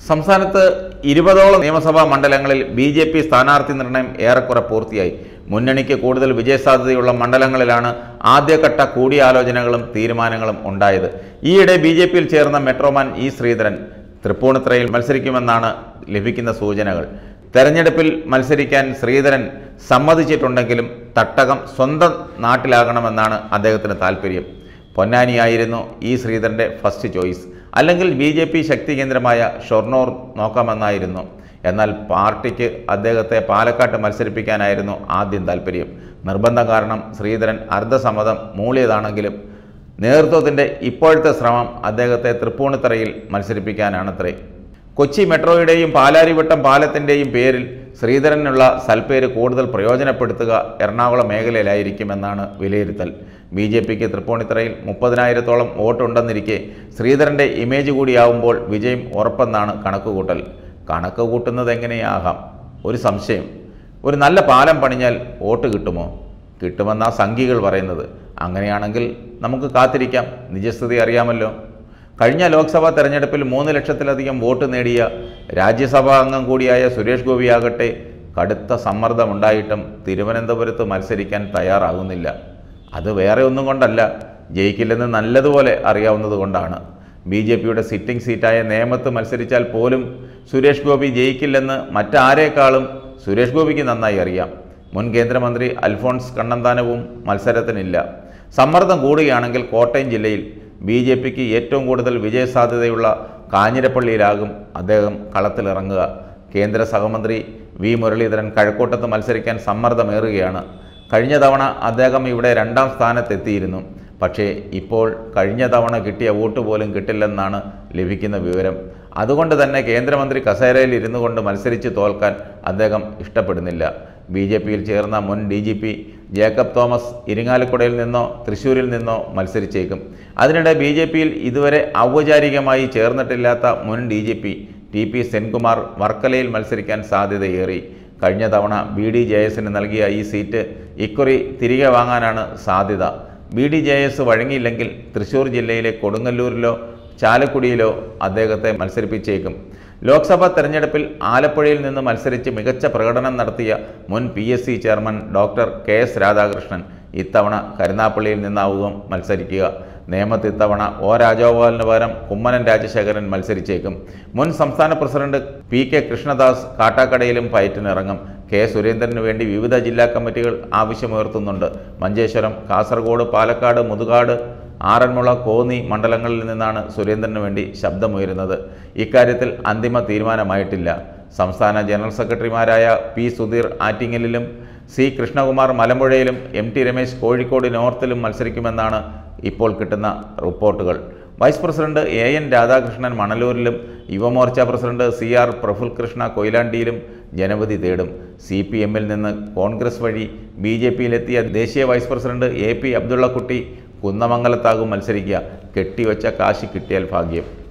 സംസ്ഥാനത്ത് ഇരുപതോളം നിയമസഭാ മണ്ഡലങ്ങളിൽ ബി ജെ പി സ്ഥാനാർത്ഥി നിർണയം ഏറെക്കുറെ പൂർത്തിയായി മുന്നണിക്ക് കൂടുതൽ വിജയസാധ്യതയുള്ള മണ്ഡലങ്ങളിലാണ് ആദ്യഘട്ട കൂടിയാലോചനകളും തീരുമാനങ്ങളും ഉണ്ടായത് ഈയിടെ ബി ജെ പിയിൽ ചേർന്ന മെട്രോമാൻ ഇ ശ്രീധരൻ തൃപ്പൂണിത്തുറയിൽ മത്സരിക്കുമെന്നാണ് ലഭിക്കുന്ന സൂചനകൾ തെരഞ്ഞെടുപ്പിൽ മത്സരിക്കാൻ ശ്രീധരൻ സമ്മതിച്ചിട്ടുണ്ടെങ്കിലും തട്ടകം സ്വന്തം നാട്ടിലാകണമെന്നാണ് അദ്ദേഹത്തിന് താല്പര്യം പൊന്നാനിയായിരുന്നു ഈ ശ്രീധരൻ്റെ ഫസ്റ്റ് ചോയ്സ് അല്ലെങ്കിൽ ബി ജെ പി ശക്തി കേന്ദ്രമായ ഷൊർണൂർ നോക്കാമെന്നായിരുന്നു എന്നാൽ പാർട്ടിക്ക് അദ്ദേഹത്തെ പാലക്കാട്ട് മത്സരിപ്പിക്കാനായിരുന്നു ആദ്യം താല്പര്യം നിർബന്ധം കാരണം ശ്രീധരൻ അർദ്ധസമ്മതം മൂളിയതാണെങ്കിലും നേതൃത്വത്തിൻ്റെ ഇപ്പോഴത്തെ ശ്രമം അദ്ദേഹത്തെ തൃപ്പൂണിത്തറയിൽ മത്സരിപ്പിക്കാനാണത്രേ കൊച്ചി മെട്രോയുടെയും പാലാരിവട്ടം പാലത്തിൻ്റെയും പേരിൽ ശ്രീധരനുള്ള സൽപ്പേര് കൂടുതൽ പ്രയോജനപ്പെടുത്തുക എറണാകുളം മേഖലയിലായിരിക്കുമെന്നാണ് വിലയിരുത്തൽ ബി ജെ പിക്ക് തൃപ്പൂണിത്തറയിൽ മുപ്പതിനായിരത്തോളം വോട്ടുണ്ടെന്നിരിക്കെ ശ്രീധരൻ്റെ ഇമേജ് കൂടിയാവുമ്പോൾ വിജയം ഉറപ്പെന്നാണ് കണക്കുകൂട്ടൽ കണക്ക് കൂട്ടുന്നത് എങ്ങനെയാകാം ഒരു സംശയം ഒരു നല്ല പാലം പണിഞ്ഞാൽ വോട്ട് കിട്ടുമോ കിട്ടുമെന്നാ സംഖ്യകൾ പറയുന്നത് അങ്ങനെയാണെങ്കിൽ നമുക്ക് കാത്തിരിക്കാം നിജസ്ഥിതി അറിയാമല്ലോ കഴിഞ്ഞ ലോക്സഭാ തെരഞ്ഞെടുപ്പിൽ മൂന്ന് ലക്ഷത്തിലധികം വോട്ട് നേടിയ രാജ്യസഭാ അംഗം കൂടിയായ സുരേഷ് ഗോപിയാകട്ടെ കടുത്ത സമ്മർദ്ദമുണ്ടായിട്ടും തിരുവനന്തപുരത്ത് മത്സരിക്കാൻ തയ്യാറാകുന്നില്ല അത് വേറെ ഒന്നും കൊണ്ടല്ല ജയിക്കില്ലെന്ന് നല്ലതുപോലെ അറിയാവുന്നത് കൊണ്ടാണ് ബി ജെ പിയുടെ സിറ്റിംഗ് സീറ്റായ നേമത്ത് മത്സരിച്ചാൽ പോലും സുരേഷ് ഗോപി ജയിക്കില്ലെന്ന് മറ്റാരേക്കാളും സുരേഷ് ഗോപിക്ക് നന്നായി അറിയാം മുൻ കേന്ദ്രമന്ത്രി അൽഫോൺസ് കണ്ണന്താനവും മത്സരത്തിനില്ല സമ്മർദ്ദം കൂടുകയാണെങ്കിൽ കോട്ടയം ജില്ലയിൽ ബി ജെ പിക്ക് ഏറ്റവും കൂടുതൽ വിജയസാധ്യതയുള്ള കാഞ്ഞിരപ്പള്ളിയിലാകും അദ്ദേഹം കളത്തിലിറങ്ങുക കേന്ദ്ര സഹമന്ത്രി വി മുരളീധരൻ കഴക്കൂട്ടത്ത് മത്സരിക്കാൻ സമ്മർദ്ദമേറുകയാണ് കഴിഞ്ഞ തവണ അദ്ദേഹം ഇവിടെ രണ്ടാം സ്ഥാനത്തെത്തിയിരുന്നു പക്ഷേ ഇപ്പോൾ കഴിഞ്ഞ തവണ കിട്ടിയ വോട്ട് പോലും കിട്ടില്ലെന്നാണ് ലഭിക്കുന്ന വിവരം അതുകൊണ്ട് തന്നെ കേന്ദ്രമന്ത്രി കസേരയിൽ ഇരുന്നു കൊണ്ട് മത്സരിച്ച് തോൽക്കാൻ അദ്ദേഹം ഇഷ്ടപ്പെടുന്നില്ല ബി ജെ പിയിൽ ചേർന്ന മുൻ D G P Jacob Thomas ഇരിങ്ങാലക്കുടയിൽ നിന്നോ തൃശ്ശൂരിൽ നിന്നോ മത്സരിച്ചേക്കും അതിനിടെ ബി ജെ പിയിൽ ഇതുവരെ ഔപചാരികമായി ചേർന്നിട്ടില്ലാത്ത മുൻ D G P T P Senkumar വർക്കലയിൽ മത്സരിക്കാൻ സാധ്യതയേറി കഴിഞ്ഞ തവണ ബി ഡി ജെ എസിന് നൽകിയ ഈ സീറ്റ് ഇക്കുറി തിരികെ വാങ്ങാനാണ് സാധ്യത ബി ഡി ജെ എസ് വഴങ്ങിയില്ലെങ്കിൽ തൃശ്ശൂർ ജില്ലയിലെ കൊടുങ്ങല്ലൂരിലോ ചാലക്കുടിയിലോ അദ്ദേഹത്തെ മത്സരിപ്പിച്ചേക്കും ലോക്സഭാ തെരഞ്ഞെടുപ്പിൽ ആലപ്പുഴയിൽ നിന്ന് മത്സരിച്ച് മികച്ച പ്രകടനം നടത്തിയ മുൻ P S C chairman doctor K S Radhakrishnan ഇത്തവണ കരുനാപ്പള്ളിയിൽ നിന്നാവും മത്സരിക്കുക നേമത്ത് ഇത്തവണ ഒ രാജഗോപാലിന് പകരം കുമ്മനം രാജശേഖരൻ മത്സരിച്ചേക്കും മുൻ സംസ്ഥാന പ്രസിഡന്റ് പി കെ കൃഷ്ണദാസ് കാട്ടാക്കടയിലും പയറ്റിനിറങ്ങും കെ സുരേന്ദ്രന് വേണ്ടി വിവിധ ജില്ലാ കമ്മിറ്റികൾ ആവശ്യമുയർത്തുന്നുണ്ട് മഞ്ചേശ്വരം കാസർഗോഡ് പാലക്കാട് മുതുകാട് ആറന്മുള കോന്നി മണ്ഡലങ്ങളിൽ നിന്നാണ് സുരേന്ദ്രന് വേണ്ടി ശബ്ദമുയരുന്നത് ഇക്കാര്യത്തിൽ അന്തിമ തീരുമാനമായിട്ടില്ല സംസ്ഥാന ജനറൽ സെക്രട്ടറിമാരായ പി സുധീർ ആറ്റിങ്ങലിലും സി കൃഷ്ണകുമാർ മലമ്പുഴയിലും എം ടി രമേശ് കോഴിക്കോട് നോർത്തിലും മത്സരിക്കുമെന്നാണ് ഇപ്പോൾ കിട്ടുന്ന റിപ്പോർട്ടുകൾ vice president A N Radhakrishnan മണലൂരിലും Yuvamorcha president C R Praful Krishna കൊയിലാണ്ടിയിലും ജനവിധി തേടും സി പി എമ്മിൽ നിന്ന് കോൺഗ്രസ് വഴി ബി ജെ പിയിലെത്തിയ ദേശീയ vice president A P Abdullakutty കുന്നമംഗലത്താകും മത്സരിക്കുക കെട്ടിവെച്ച കാശ് കിട്ടിയാൽ ഭാഗ്യം